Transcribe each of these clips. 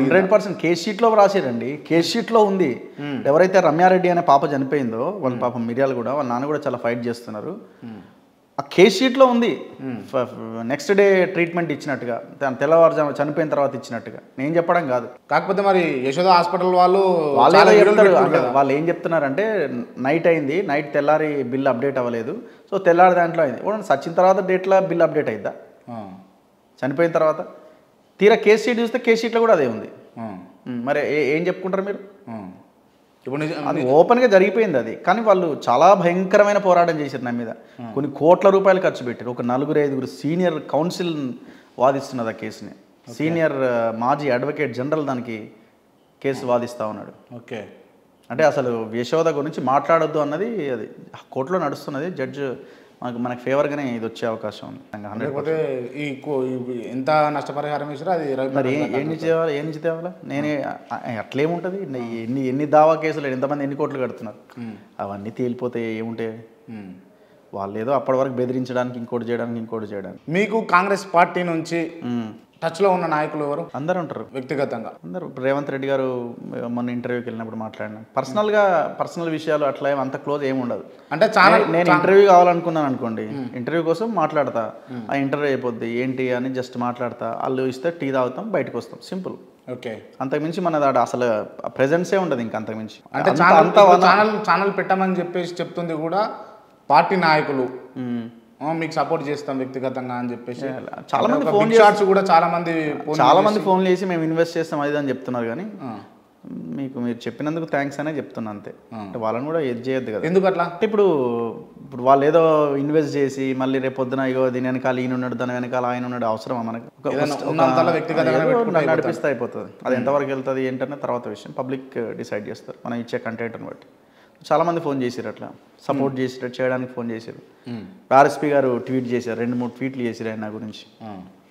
Hundred percent case షీట్లో రాసిరండి case షీట్లో ఉంది ఎవరైతే రమ్యారెడ్డి అనే పాప చనిపోయిందో వాళ్ళ పాపం మిర్యాలు కూడా వాళ్ళ నాన్న కూడా చాలా ఫైట్ చేస్తున్నారు ఆ కేస్ షీట్లో ఉంది నెక్స్ట్ డే ట్రీట్మెంట్ ఇచ్చినట్టుగా దాని తెల్లవారుజాము చనిపోయిన తర్వాత ఇచ్చినట్టుగా నేను చెప్పడం కాదు కాకపోతే మరి యశోద హాస్పిటల్ వాళ్ళు వాళ్ళు చాలా ఏదో వీడియోలు చెప్తారు పెట్టుకున్నారు అంటే కదా. వాళ్ళు ఏం చెప్తున్నారంటే నైట్ అయింది నైట్ తెల్లారి బిల్ అప్డేట్ అవ్వలేదు సో తెల్లారి దాంట్లో అయింది ఓ, సచిన తర్వాత డేట్లో బిల్ అప్డేట్ అయిద్దా ఆ, చనిపోయిన తర్వాత తీరా కేస్ షీట్ చూస్తే కేస్ షీట్లో కూడా అదే ఉంది ఆ, ఉమ్, మరి ఏ- ఏం చెప్పుకుంటారు మీరు ఆ. ఇప్పుడు నిజ- అది ఓపెన్గా జరిగిపోయింది అది కానీ వాళ్ళు చాలా భయంకరమైన పోరాటం చేశారు నా మీద కొన్ని కోట్ల రూపాయలు ఖర్చు పెట్టారు ఒక నలుగురు ఐదుగురు సీనియర్ కౌన్సిల్ వాదిస్తున్నది ఆ కేసుని సీనియర్ ఆ, మాజీ అడ్వకేట్ జనరల్ దానికి కేసు వాదిస్తా ఉన్నాడు ఓకే అంటే అసలు యశోద గురించి మాట్లాడొద్దు అన్నది అది కోర్టులో నడుస్తున్నది జడ్జ్ మనకు మనకు ఫేవర్గానే ఇది వచ్చే అవకాశం ఉంది హండ్రెడ్ లేకపోతే ఈ కో- ఈ ఎంత నష్టపరిహారం ఇచ్చారో అది రవి మరి ఏ- ఏం నుంచి తేవాలి ఏం నుంచి తేవాలా నేనే అ- అట్లేముంటుంది ఎన్ని ఎన్ని దావా కేసులు ఎంతమంది ఎన్ని కోట్లు కడుతున్నారు అవన్నీ తేలిపోతే ఏముంటాయి ఉమ్. వాళ్ళు ఏదో అప్పటి వరకు బెదిరించడానికి ఇంకోటి చేయడానికి ఇంకోటి చేయడానికి మీకు కాంగ్రెస్ పార్టీ నుంచి ఉమ్. టచ్లో ఉన్న నాయకులు ఎవరు అందరూ ఉంటారు వ్యక్తిగతంగా అందరూ ఇప్పుడు రేవంత్ రెడ్డి గారు మొన్న ఇంటర్వ్యూకి వెళ్ళినప్పుడు మాట్లాడినాం పర్సనల్గా పర్సనల్ విషయాలు అట్లా ఏం అంత క్లోజ్ ఏమి ఉండదు అంటే ఛానల్ నే- నేను ఇంటర్వ్యూ కావాలనుకున్నాను అనుకోండి ఇంటర్వ్యూ కోసం మాట్లాడతా ఆ ఇంటర్వ్యూ అయిపోద్ది ఏంటి అని జస్ట్ మాట్లాడతా వాళ్ళు ఇస్తే టీ తాగుతాం బయటకు వస్తాం సింపుల్ ఓకే అంతకుమించి మన దాడ అసలు ప్రెజెన్సే ఉండదు ఇంకా అంతకుమించి అంటే అంత- ఛానల్ అంత ఇప్పుడు వన- ఛానల్ ఛానల్ పెట్టమని చెప్పేసి చెప్తుంది కూడా పార్టీ నాయకులు ఉమ్. ఆ, మీకు సపోర్ట్ చేస్తాం వ్యక్తిగతంగా అని చెప్పేసి చాలా మంది ఫోన్ షార్ట్స్ కూడా చాలా మంది ఫోన్ చాలా మంది ఫోన్లు చేసి మేము ఇన్వెస్ట్ చేస్తాం అది ఇది అని చెప్తున్నారు కానీ ఆ. మీకు మీరు చెప్పినందుకు థ్యాంక్స్ అనే చెప్తున్నా అంతే అంటే వాళ్ళని కూడా ఇది చేయొద్దు కదా ఎందుకు అట్లా అంటే ఇప్పుడు ఇప్పుడు వాళ్ళు ఏదో ఇన్వెస్ట్ చేసి మళ్ళీ రేపు పొద్దున ఇగో దీని వెనకాల ఈయన ఉన్నాడు దాని వెనకాల ఆయన ఉన్నాడు అవసరమా మనకు ఒక- ఒక- ఏదైనా ఒక- ఉన్నంతలో వ్యక్తిగతంగా ఏదో పెట్టుకుంటే నడిపిస్తే అయిపోతుంది అది ఎంతవరకు వెళ్తుంది ఏంటనే తర్వాత విషయం పబ్లిక్ డిసైడ్ చేస్తారు మనం ఇచ్చే కంటెంట్ని బట్టి చాలా మంది ఫోన్ చేసారు అట్లా సపోర్ట్ చేసి చేయడానికి ఫోన్ చేశారు ఆర్ఎస్పీ గారు ట్వీట్ చేశారు రెండు మూడు ట్వీట్లు చేశారు ఆయన నా గురించి ఆ.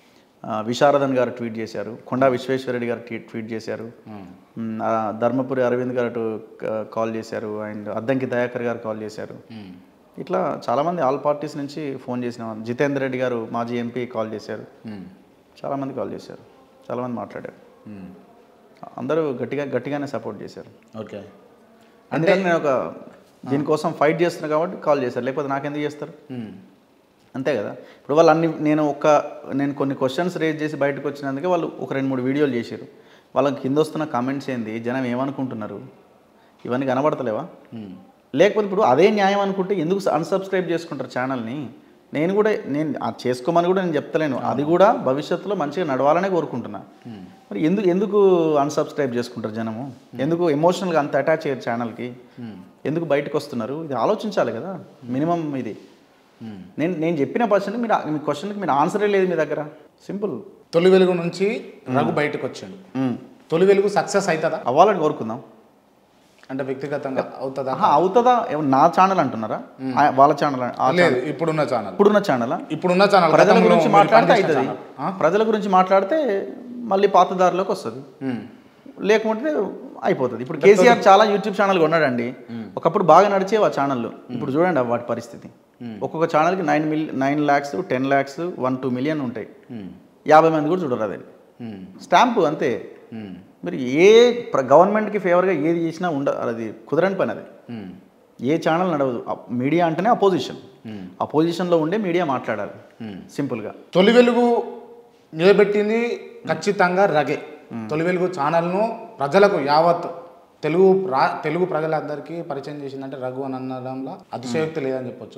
ఆ, విశారదన్ గారు ట్వీట్ చేశారు కొండా విశ్వేశ్వరరెడ్డి గారు ట్వీట్ ట్వీట్ చేశారు మ్, ఆ, ధర్మపురి అరవింద్ గారు అటు క- కాల్ చేశారు అండ్ అద్దంకి దయాకర్ గారు కాల్ చేశారు ఉమ్. ఇట్లా చాలామంది ఆల్ పార్టీస్ నుంచి ఫోన్ చేసిన వాళ్ళు. జితేందర్ రెడ్డి గారు మాజీ ఎంపీ కాల్ చేశారు ఉమ్. చాలామంది కాల్ చేశారు చాలామంది మాట్లాడారు ఉమ్. అందరూ గట్టిగా గట్టిగానే సపోర్ట్ చేశారు ఓకే అందుకని నేను ఒక దీనికోసం ఫైట్ చేస్తున్నా కాబట్టి కాల్ చేశారు లేకపోతే నాకెందుకు చేస్తారు ఉమ్. అంతే కదా ఇప్పుడు వాళ్ళు అన్ని నేను ఒక నేను కొన్ని క్వశ్చన్స్ రేజ్ చేసి బయటకు వచ్చినందుకే వాళ్ళు ఒక రెండు మూడు వీడియోలు చేశారు వాళ్ళకి కింద వస్తున్న కామెంట్స్ ఏంది జనం ఏమనుకుంటున్నారు ఇవన్నీ కనబడతలేవా ఉమ్. లేకపోతే ఇప్పుడు అదే న్యాయం అనుకుంటే ఎందుకు అన్సబ్స్క్రైబ్ చేసుకుంటారు ఛానల్ని నేను కూడా నేను అది చేసుకోమని కూడా నేను చెప్తలేను అది కూడా భవిష్యత్తులో మంచిగా నడవాలనే కోరుకుంటున్నా మరి ఎందుకు ఎందుకు అన్సబ్స్క్రైబ్ చేసుకుంటారు జనము ఎందుకు ఎమోషనల్గా అంత అటాచ్ అయ్యారు ఛానల్కి ఎందుకు బయటకు వస్తున్నారు ఇది ఆలోచించాలి కదా మినిమం ఇది ఉమ్. నేను నేను చెప్పిన పర్సన్ మీరు మీ క్వశ్చన్కి మీరు ఆన్సరే లేదు మీ దగ్గర సింపుల్ తొలి వెలుగు నుంచి రఘు బయటకు వచ్చాడు తొలి వెలుగు సక్సెస్ అవుతుందా అవ్వాలని కోరుకుందాం అంటే వ్యక్తిగతంగా అవుతుందా ఆహా, అవుతుందా ఏమన్నా నా ఛానల్ అంటున్నారా ఆ- వాళ్ళ ఛానల్ లేదు ఇప్పుడున్న ఛానల్ ఇప్పుడున్న ఛానలా ఇప్పుడున్న ఛానల్ ప్రజల గతంలో గురించి మీరు మాట్లాడితే పనిచేసిన అవుతుంది ఛానల్. ఆ? ప్రజల గురించి మాట్లాడితే మళ్ళీ పాత దారిలోకి వస్తుంది ఉమ్. లేకుంటే అయిపోతుంది ఇప్పుడు కేసీఆర్ చాలా యూట్యూబ్ ఛానల్ కొన్నాడండి ఒకప్పుడు బాగా నడిచేవి ఆ ఛానళ్ళు ఇప్పుడు చూడండి ఆ వాటి పరిస్థితి ఒక్కొక్క ఛానల్కి nine mil nine lakhs ten lakhs one two million ఉంటాయి ఉమ్. యాభై మంది కూడా చూడరు అది ఉమ్. స్టాంపు అంతే ఉమ్. మీరు ఏ ప్ర- గవర్నమెంట్కి ఫేవర్గా ఏది చేసినా ఉండ అది కుదరని పని అది ఉమ్. ఏ ఛానల్ నడవదు అ- మీడియా అంటేనే అపోజిషన్ ఉమ్. అపోజిషన్లో ఉండే మీడియా మాట్లాడాలి ఉమ్. సింపుల్గా తొలి వెలుగు నిలబెట్టింది ఖచ్చితంగా రగే తొలి వెలుగు ఛానల్ను ప్రజలకు యావత్ తెలుగు రా తెలుగు ప్రజలందరికీ పరిచయం చేసిందంటే రఘు అని అనడంలో అతిశయోక్తి లేదని చెప్పొచ్చు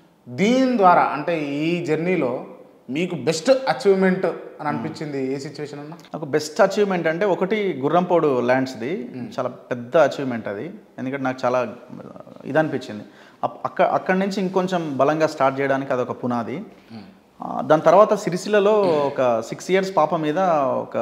దీని ద్వారా అంటే ఈ జర్నీలో మీకు బెస్ట్ అచీవ్మెంట్ అని అనిపించింది ఏ సిచ్యువేషన్ అన్నా నాకు బెస్ట్ అచీవ్మెంట్ అంటే ఒకటి గుర్రంపోడు ల్యాండ్స్ది చాలా పెద్ద అచీవ్మెంట్ అది ఎందుకంటే నాకు చాలా ఇది అనిపించింది అప్- అక్క అక్కడి నుంచి ఇంకొంచెం బలంగా స్టార్ట్ చేయడానికి అదొక పునాది ఆ, దాని తర్వాత సిరిసిల్లలో ఒక సిక్స్ ఇయర్స్ పాప మీద ఒక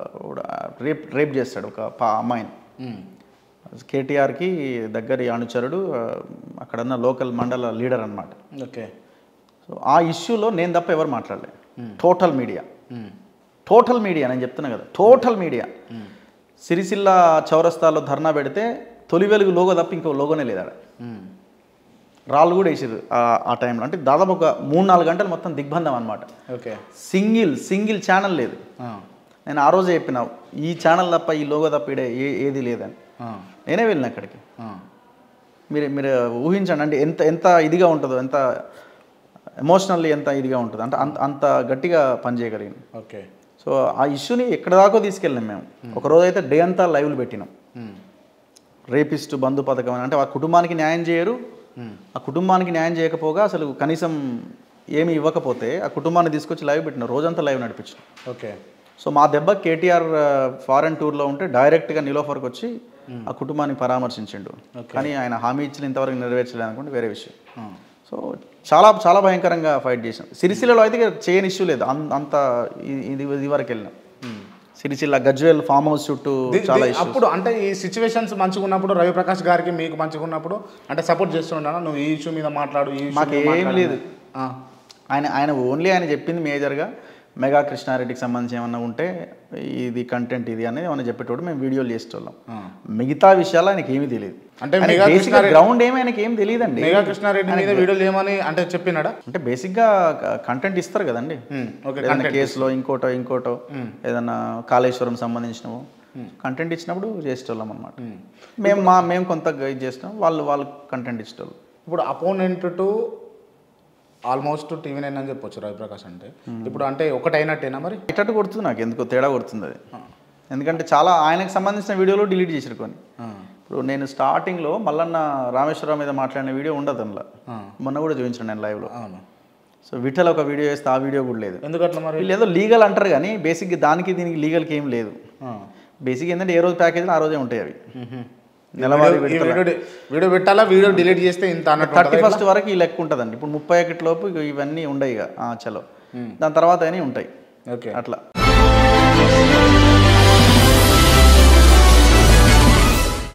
రేప్ రేప్ చేస్తాడు ఒక పా అమ్మాయిని ఉమ్. కేటీఆర్కి దగ్గరి అనుచరుడు ఆ, అక్కడున్న లోకల్ మండల లీడర్ అనమాట ఓకే సో ఆ ఇష్యూలో నేను తప్ప ఎవరు మాట్లాడలేదు total media um. Total media నేను చెప్తున్నా కదా టోటల్ మీడియా సిరిసిల్ల చౌరస్తాలో ధర్నా పెడితే తొలి వెలుగు లోగో తప్ప ఇంకో లోగోనే లేదు ఆడ ఉమ్. రాళ్ళు కూడా వేసారు ఆ- ఆ టైంలో అంటే దాదాపు ఒక మూడు నాలుగు గంటలు మొత్తం దిగ్బంధం అనమాట ఓకే సింగిల్ సింగిల్ ఛానల్ లేదు ఆ. నేను ఆ రోజే చెప్పిన ఈ ఛానల్ తప్ప ఈ లోగో తప్ప ఈడ ఏ ఏది లేదని ఆ, నేనే వెళ్ళిన అక్కడికి ఆ, మీరు మీరు ఊహించండి అంటే ఎంత ఎంత ఇదిగా ఉంటుందో ఎంత ఎమోషనల్లీ ఎంత ఇదిగా ఉంటుందో అంటే అంత అంత గట్టిగా పనిచేయగలిగింది ఓకే సో ఆ ఇష్యూని ఎక్కడ దాకా తీసుకెళ్ళాం మేము ఒక రోజు అయితే డే అంతా లైవ్లు పెట్టినాం ఉమ్, రేపిస్ట్ బంధు పథకం అని అంటే ఆ కుటుంబానికి న్యాయం చేయరు ఉమ్, ఆ కుటుంబానికి న్యాయం చేయకపోగా అసలు కనీసం ఏమి ఇవ్వకపోతే ఆ కుటుంబాన్ని తీసుకొచ్చి లైవ్ పెట్టిన రోజంతా లైవ్ నడిపించాం ఓకే సో మా దెబ్బ కేటీఆర్ ఫారెన్ టూర్లో ఉంటే డైరెక్ట్గా నిలోఫర్కి వచ్చి ఆ కుటుంబాన్ని పరామర్శించిండు కానీ ఆయన హామీ ఇచ్చిన ఇంతవరకు నెరవేర్చలేదు అనుకుంటే వేరే విషయం ఆ, సో చాలా చాలా భయంకరంగా ఫైట్ చేసాం సిరిసిల్లలో అయితే ఇక చేయని ఇష్యూ లేదు అం- అంత ఇ- ఇది ఇది వరకు వెళ్ళినాం సిరిసిల్ల గజ్వేల్ ఫామ్ హౌస్ చుట్టూ ది- చాలా ది- ఇష్యూ అప్పుడు అంటే ఈ సిచ్యువేషన్స్ మంచిగా ఉన్నప్పుడు రవిప్రకాష్ గారికి మీకు మంచిగా ఉన్నప్పుడు అంటే సపోర్ట్ చేస్తుంటాను నువ్వు ఈ ఇష్యూ మీద మాట్లాడు ఈ issue మాకు మీద ఏమీ మాట్లాడు. లేదు. ఆ, ఆయన ఆయన ఓన్లీ ఆయన చెప్పింది మేజర్గా మెగా కృష్ణారెడ్డికి సంబంధించి ఏమన్నా ఉంటే ఇది కంటెంట్ ఇది అనేది ఏమన్నా చెప్పేటోడు మేము వీడియోలు చేసేటోళ్ళం ఆ. మిగతా విషయాలు ఆయనకి ఏమీ తెలియదు అంటే మెగా కృష్ణారెడ్డి గ్రౌండ్ ఏమి ఆయనకి ఏం తెలియదండి మెగా కృష్ణారెడ్డి మీద వీడియోలు ఏమని అంటే చెప్పినాడా అంటే బేసిక్గా కంటెంట్ ఇస్తారు కదండి ఉమ్, ఓకే ఏదైనా కేసులో ఇంకోటో ఇంకోటో ఏదైనా కాళేశ్వరం సంబంధించినవో కంటెంట్ ఇచ్చినప్పుడు చేసేటోళ్ళం అనమాట మేము మా మేము కొంత గైడ్ చేస్తాం వాళ్ళు వాళ్ళు కంటెంట్ ఇచ్చేటోళ్ళు ఇప్పుడు opponent to almost TV nine అని చెప్పొచ్చు రవిప్రకాష్ అంటే ఇప్పుడు అంటే ఒకటైనట్టేనా మరి ఇటట్టు కొడుతుంది నాకు ఎందుకో తేడా కొడుతుంది అది ఎందుకంటే చాలా ఆయనకు సంబంధించిన వీడియోలు డిలీట్ చేసారు కొన్ని ఆ, ఇప్పుడు నేను స్టార్టింగ్లో మల్లన్న రామేశ్వరరావు మీద మాట్లాడిన వీడియో ఉండదు అందులో ఆ, మొన్న కూడా చూపించాను నేను లైవ్లో అవును సో విఠల్ ఒక వీడియో వేస్తే ఆ వీడియో కూడా లేదు ఎందుకట్లా మరి వీళ్ళు ఏదో లీగల్ అంటారు కానీ బేసిక్గా దానికి దీనికి లీగల్కి ఏం లేదు ఆ. బేసిక్ ఏంటంటే ఏ రోజు ప్యాకేజ్ ఆ రోజే ఉంటాయి అవి మ్హూ. నెలవారీ ఈ విడతల. వీడియో డి- వీడియో పెట్టాలా వీడియో డిలీట్ చేస్తే ఇంత అన్నట్టు థర్టీ ఉంటుందా ఫస్ట్ వరకు ఈ లెక్క ఉంటుందండి ఇప్పుడు ముప్పై ఒకటి లోపు ఇక ఇవన్నీ ఉండయి ఇక ఆ, చలో దాని తర్వాత అయినా ఉంటాయి ఓకే అట్లా